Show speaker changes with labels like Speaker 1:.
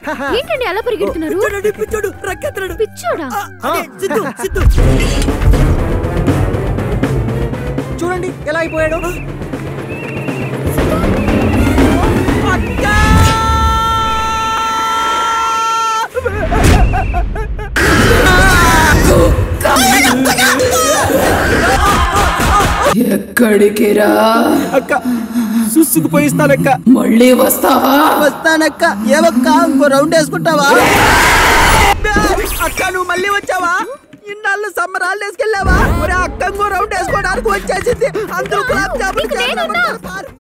Speaker 1: ఏంటండి అలా పరిగెడుతున్నారు
Speaker 2: పిచ్చోడు పిచ్చోడు రక్కెత్తడు
Speaker 1: పిచ్చోడా
Speaker 2: అదే, సిద్ధు సిద్ధు
Speaker 3: చూడండి ఎలా అయిపోయాడు
Speaker 4: ఎక్కడికి రా
Speaker 3: అక్క సుసుకుపోయి ఇస్తానక్క
Speaker 4: మళ్ళీ వస్తావా
Speaker 3: వస్తానక్క ఏవక్క ఇంకో రౌండ్ వేసుకుంటావా అక్క నువ్వు మళ్ళీ వచ్చావా ఇన్నాళ్ళు సమ్మర్ హాలిడేస్కి వెళ్ళావా ఒరే అక్క ఇంకో రౌండ్ వేసుకోవడానికి వచ్చేసింది అందరూ గులాబ్ జామున్
Speaker 1: నీకు నేనున్నా.
Speaker 3: చేద్దామన్నారు.